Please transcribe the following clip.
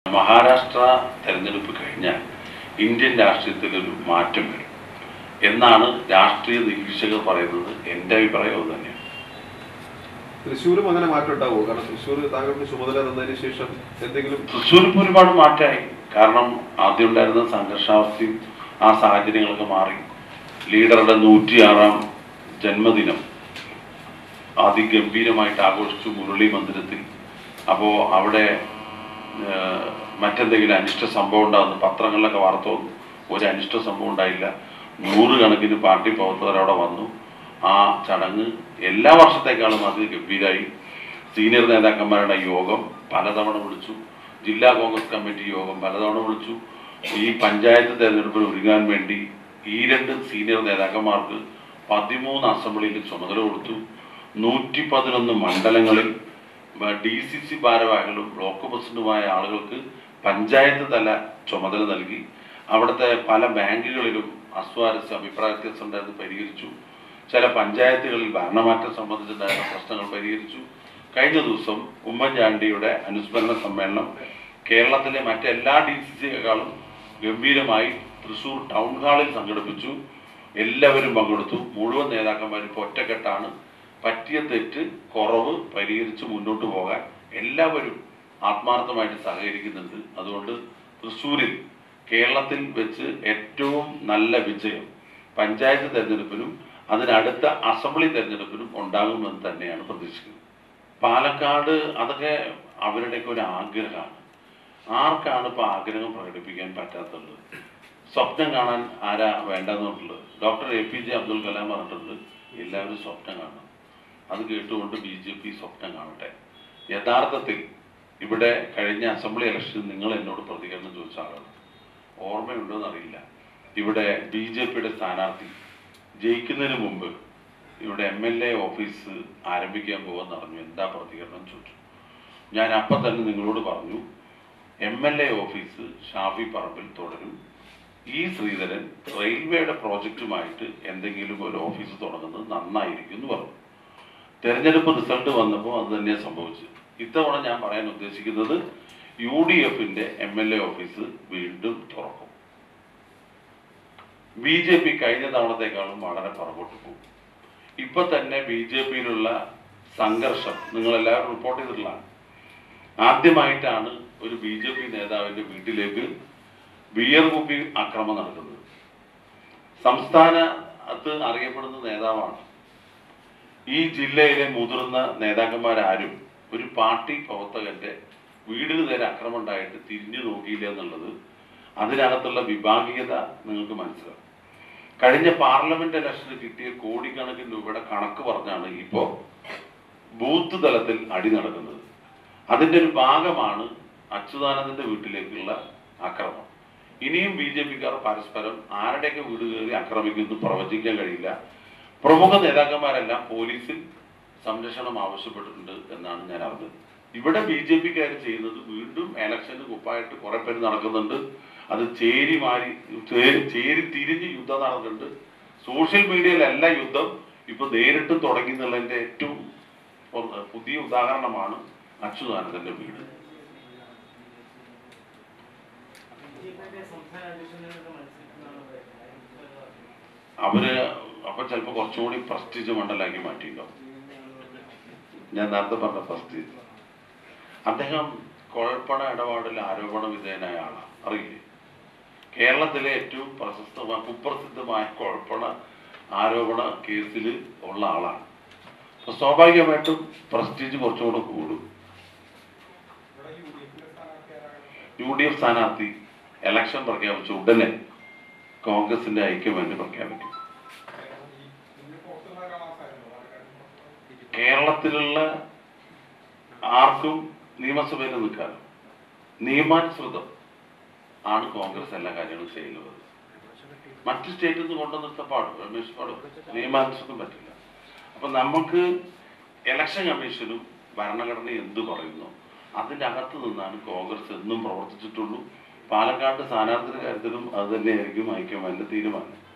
മഹാരാഷ്ട്ര തെരഞ്ഞെടുപ്പ് കഴിഞ്ഞാൽ ഇന്ത്യൻ രാഷ്ട്രീയത്തിൽ ഒരു മാറ്റം വരും എന്നാണ് രാഷ്ട്രീയ നിരീക്ഷകർ പറയുന്നത് എൻ്റെ അഭിപ്രായം അത് തന്നെയാണ് തൃശ്ശൂരും അങ്ങനെ മാറ്റം ഉണ്ടാവുമോ കാരണം തൃശ്ശൂർ താങ്കൾക്ക് ചുമതല തന്നതിന് ശേഷം എന്തെങ്കിലും തൃശ്ശൂർ ഇപ്പോൾ ഒരുപാട് മാറ്റമായി കാരണം ആദ്യം ഉണ്ടായിരുന്ന സംഘർഷാവസ്ഥയും ആ സാഹചര്യങ്ങളൊക്കെ മാറി ലീഡറുടെ നൂറ്റിയാറാം ജന്മദിനം അതിഗംഭീരമായിട്ട് ആഘോഷിച്ചു മുരളി മന്ദിരത്തിൽ അപ്പോൾ അവിടെ ആ, മറ്റെന്തെങ്കിലും അനിഷ്ട സംഭവം ഉണ്ടാകുന്നു പത്രങ്ങളിലൊക്കെ വാർത്ത വന്നു ഒരു അനിഷ്ട സംഭവം ഉണ്ടായില്ല നൂറുകണക്കിന് പാർട്ടി പ്രവർത്തകർ അവിടെ വന്നു ആ ചടങ്ങ് എല്ലാ വർഷത്തേക്കാളും അത് ഗംഭീരമായി സീനിയർ നേതാക്കന്മാരുടെ യോഗം പലതവണ വിളിച്ചു ജില്ലാ കോൺഗ്രസ് കമ്മിറ്റി യോഗം പലതവണ വിളിച്ചു ഈ പഞ്ചായത്ത് തെരഞ്ഞെടുപ്പിൽ ഒരുങ്ങാൻ വേണ്ടി ഈ രണ്ട് സീനിയർ നേതാക്കന്മാർക്ക് പതിമൂന്ന് അസംബ്ലിയിൽ ചുമതല കൊടുത്തു നൂറ്റി പതിനൊന്ന് മണ്ഡലങ്ങളിൽ ഡി സി സി ഭാരവാഹികളും ബ്ലോക്ക് പ്രസിഡന്റുമായ ആളുകൾക്ക് പഞ്ചായത്ത് തല ചുമതല നൽകി അവിടുത്തെ പല ബാങ്കുകളിലും അസ്വാരസ്യ അഭിപ്രായ വ്യത്യാസം ഉണ്ടായിരുന്നു പരിഹരിച്ചു ചില പഞ്ചായത്തുകളിൽ ഭരണമാറ്റം സംബന്ധിച്ചുണ്ടായിരുന്ന പ്രശ്നങ്ങൾ പരിഹരിച്ചു കഴിഞ്ഞ ദിവസം ഉമ്മൻചാണ്ടിയുടെ അനുസ്മരണ സമ്മേളനം കേരളത്തിലെ മറ്റെല്ലാ ഡി സി സിയെക്കാളും ഗംഭീരമായി തൃശൂർ ടൗൺ ഹാളിൽ സംഘടിപ്പിച്ചു എല്ലാവരും പങ്കെടുത്തു മുഴുവൻ നേതാക്കന്മാരും ഇപ്പോൾ ഒറ്റക്കെട്ടാണ് പറ്റിയ തെറ്റ് കുറവ് പരിഹരിച്ച് മുന്നോട്ട് പോകാൻ എല്ലാവരും ആത്മാർത്ഥമായിട്ട് സഹകരിക്കുന്നുണ്ട് അതുകൊണ്ട് തൃശ്ശൂരിൽ കേരളത്തിൽ വെച്ച് ഏറ്റവും നല്ല വിജയം പഞ്ചായത്ത് തെരഞ്ഞെടുപ്പിനും അതിനടുത്ത അസംബ്ലി തെരഞ്ഞെടുപ്പിനും ഉണ്ടാകുമെന്ന് തന്നെയാണ് പ്രതീക്ഷിക്കുന്നത് പാലക്കാട് അതൊക്കെ അവരുടെയൊക്കെ ഒരു ആഗ്രഹമാണ് ആർക്കാണ് ഇപ്പോൾ ആഗ്രഹം പ്രകടിപ്പിക്കാൻ പറ്റാത്തത് സ്വപ്നം കാണാൻ ആരാ വേണ്ടെന്നുള്ളത് doctor A P J Abdul Kalam പറഞ്ഞിട്ടുണ്ട് എല്ലാവരും സ്വപ്നം കാണണം അത് കേട്ടുകൊണ്ട് ബി ജെ പി സ്വപ്നം കാണട്ടെ യഥാർത്ഥത്തിൽ ഇവിടെ കഴിഞ്ഞ അസംബ്ലി ഇലക്ഷനിൽ നിങ്ങൾ എന്നോട് പ്രതികരണം ചോദിച്ച ആളാണ് ഓർമ്മയുണ്ടോ എന്നറിയില്ല ഇവിടെ ബി ജെ പിയുടെ സ്ഥാനാർത്ഥി ജയിക്കുന്നതിന് മുമ്പ് ഇവിടെ എം എൽ എ ഓഫീസ് ആരംഭിക്കാൻ പോകുമെന്ന് പറഞ്ഞു എന്താ പ്രതികരണം ചോദിച്ചു ഞാൻ അപ്പം തന്നെ നിങ്ങളോട് പറഞ്ഞു M L A office Shafi Parambil തുടരും ഈ ശ്രീധരൻ റെയിൽവേയുടെ പ്രോജക്റ്റുമായിട്ട് എന്തെങ്കിലും ഒരു ഓഫീസ് തുടങ്ങുന്നത് നന്നായിരിക്കും എന്ന് പറഞ്ഞു തെരഞ്ഞെടുപ്പ് റിസൾട്ട് വന്നപ്പോൾ അത് തന്നെയാണ് സംഭവിച്ചത് ഇത്തവണ ഞാൻ പറയാൻ ഉദ്ദേശിക്കുന്നത് യു ഡി എഫിന്റെ എം എൽ എ ഓഫീസ് വീണ്ടും തുറക്കും ബി ജെ പി കഴിഞ്ഞ തവണത്തെക്കാളും വളരെ പുറകോട്ട് പോകും ഇപ്പൊ തന്നെ ബി ജെ പിയിലുള്ള സംഘർഷം നിങ്ങൾ എല്ലാവരും റിപ്പോർട്ട് ചെയ്തിട്ടുള്ളതാണ് ആദ്യമായിട്ടാണ് ഒരു ബി ജെ പി നേതാവിന്റെ വീട്ടിലേക്ക് ബിയർ കുപ്പി ആക്രമണം നടക്കുന്നത് സംസ്ഥാനത്ത് അറിയപ്പെടുന്ന നേതാവാണ് ഈ ജില്ലയിലെ മുതിർന്ന നേതാക്കന്മാരാരും ഒരു പാർട്ടി പ്രവർത്തകന്റെ വീടിന് നേരെ ആക്രമണം ഉണ്ടായിട്ട് തിരിഞ്ഞു നോക്കിയില്ല എന്നുള്ളത് അതിനകത്തുള്ള വിഭാഗീയത നിങ്ങൾക്ക് മനസ്സിലാവും കഴിഞ്ഞ പാർലമെന്റ് ഇലക്ഷന് കിട്ടിയ കോടിക്കണക്കിന് രൂപയുടെ കണക്ക് പറഞ്ഞാണ് ഇപ്പോ ബൂത്ത് തലത്തിൽ അടി നടക്കുന്നത് അതിന്റെ ഒരു ഭാഗമാണ് അച്യുതാനന്ദന്റെ വീട്ടിലേക്കുള്ള ആക്രമണം ഇനിയും ബി ജെ പിക്കാർ പരസ്പരം ആരുടെയൊക്കെ വീട് കയറി ആക്രമിക്കുന്നു പ്രവചിക്കാൻ കഴിയില്ല പ്രമുഖ നേതാക്കന്മാരെല്ലാം പോലീസിൽ സംരക്ഷണം ആവശ്യപ്പെട്ടിട്ടുണ്ട് എന്നാണ് ഞാൻ അറിഞ്ഞത് ഇവിടെ ബി ജെ പിക്കാർ ചെയ്യുന്നത് വീണ്ടും ഇലക്ഷന് കുപ്പായിട്ട് കുറെ പേര് നടക്കുന്നുണ്ട് അത് ചേരി മാറി ചേ- ചേരി തിരിഞ്ഞ് യുദ്ധം നടക്കുന്നുണ്ട് സോഷ്യൽ മീഡിയയിലല്ല യുദ്ധം ഇപ്പൊ നേരിട്ടും തുടങ്ങി എന്നുള്ളതിന്റെ ഏറ്റവും ഒരു പുതിയ ഉദാഹരണമാണ് അച്യുതാനന്ദന്റെ വീട് ബിജെപിയുടെ സംസ്ഥാന അധ്യക്ഷനൊക്കെ മത്സരിക്കുന്നതാണ് പറയുന്നത് അവര് അപ്പൊ ചിലപ്പോ കുറച്ചുകൂടി പ്രസ്റ്റീജ് മണ്ഡലാക്കി മാറ്റിയിട്ടുണ്ടാവും ഞാൻ നേരത്തെ പറഞ്ഞ പ്രസ്റ്റീജ് അദ്ദേഹം കുഴൽപ്പണ ഇടപാടിൽ ആരോപണ വിധേയനായ ആളാണ് അറിയില്ലേ കേരളത്തിലെ ഏറ്റവും പ്രശസ്തമായ കുപ്രസിദ്ധമായ കുഴൽപ്പണ ആരോപണ കേസിൽ ഉള്ള ആളാണ് അപ്പൊ സ്വാഭാവികമായിട്ടും പ്രസ്റ്റീജ് കുറച്ചുകൂടെ കൂടും യു ഡി എഫ് സ്ഥാനാർത്ഥി ഇലക്ഷൻ പ്രഖ്യാപിച്ച ഉടനെ കോൺഗ്രസിന്റെ ഐക്യമെന്ന് പ്രഖ്യാപിക്കും കേരളത്തിലുള്ള ആർക്കും നിയമസഭയിൽ നിൽക്കാനോ നിയമാനുസൃതം ആണ് കോൺഗ്രസ് എല്ലാ കാര്യങ്ങളും ചെയ്യുന്നത് മറ്റ് സ്റ്റേറ്റിൽ നിന്ന് കൊണ്ടു നിർത്താൻ പാടും രമേശ് പാടും നിയമാനുസൃതം പറ്റില്ല അപ്പൊ നമുക്ക് ഇലക്ഷൻ കമ്മീഷനും ഭരണഘടനയും എന്ത് പറയുന്നു അതിന്റെ അകത്ത് നിന്നാണ് കോൺഗ്രസ് എന്നും പ്രവർത്തിച്ചിട്ടുള്ളൂ പാലക്കാട് സ്ഥാനാർത്ഥിയുടെ കാര്യത്തിലും അത് തന്നെയായിരിക്കും ഹൈക്കമാൻഡിന്റെ തീരുമാനം